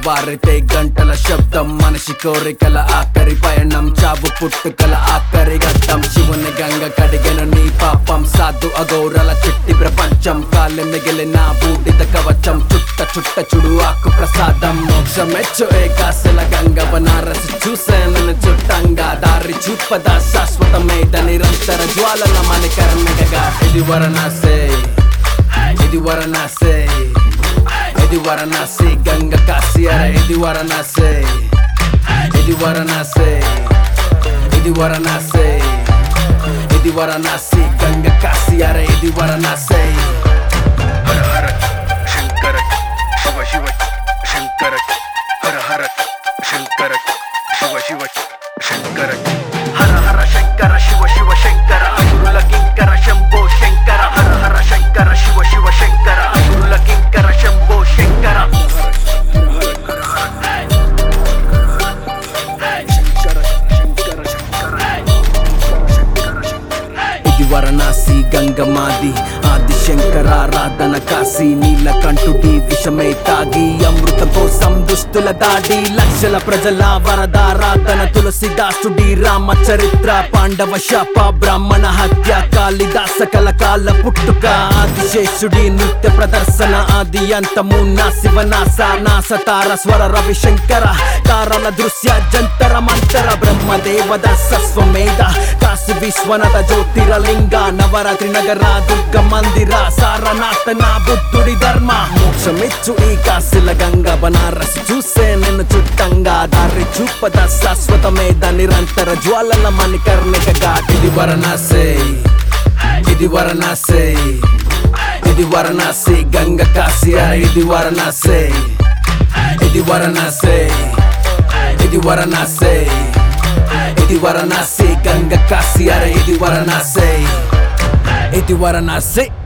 తెల్లవారితే గంటల శబ్దం మనిషి కోరికల ఆఖరి పయనం చావు పుట్టుకల ఆఖరి ఘట్టం శివుని గంగ కడిగిన నీ పాపం సాధు అగౌరల చిట్టి ప్రపంచం కాలి మిగిలిన బూడిద కవచం చుట్ట చుట్ట చుడు ఆకు ప్రసాదం మోక్షమెచ్చు ఏకాశల గంగ బనారసి చూసానని చుట్టంగా దారి చూపద శాశ్వతమైద నిరంతర జ్వాలల మణికర్ణగా ఇది వరణాసే ఇది వరణాసే ఇది వారణాసి గంగ కాశీ అరే ఇది వారణాసి ఇది వారణాసి ఇది వారణాసి ఇది వారణాసి గంగ కాశీ అరే ఇది వారణాసి హర హర శంకర శివ శివ శంకర హర హర శంకర శివ శివ శంకర హర హర శంకర శివ శివ శంకర అసురుల కింకర శంభో శంకర హర హర శంకర శివ శివ శంకర అసురుల కింకర శంభో శంకర ఇది వారణాసి గంగమాది ఆది శంకరారాధన కాశీ నీలకంఠుడి విషమే తాగి అమృతం కోసం దుస్తుల దాడి లక్షల ప్రజల వరదారాధన తులసిదాసుడి రామచరిత్ర పాండవ శాప బ్రాహ్మణ హత్య కాళిదాస కలకాల పుట్టుక ఆదిశేషుడి నృత్య ప్రదర్శన ఆది అంతము నా శివనాస నాస తార స్వర రవిశంకర కారణ దృశ్య జంతర మంతర బ్రహ్మదేవద సస్వమేధ కాశీ విశ్వనద జ్యోతిరలింగ నవరాత్రి నగర దుర్గ మందిర సారనాథ నా బుద్ధుడి ధర్మ మోక్షమిచ్చు ఈ కాశీల గంగ బనారసి చూసే నిన్ను చుట్టంగా దారి చూపద శాశ్వతమేద నిరంతర జ్వాలల మణికర్ణికగా ఇది వరణాసే ఇది వరణాసే ఇది వారణాసి గంగ కాశీ అరే ఇది వారణాసి ఇది వారణాసి ఇది వారణాసి ఇది వారణాసి గంగ కాశీ అరే ఇది వారణాసి ఇది వారణాసి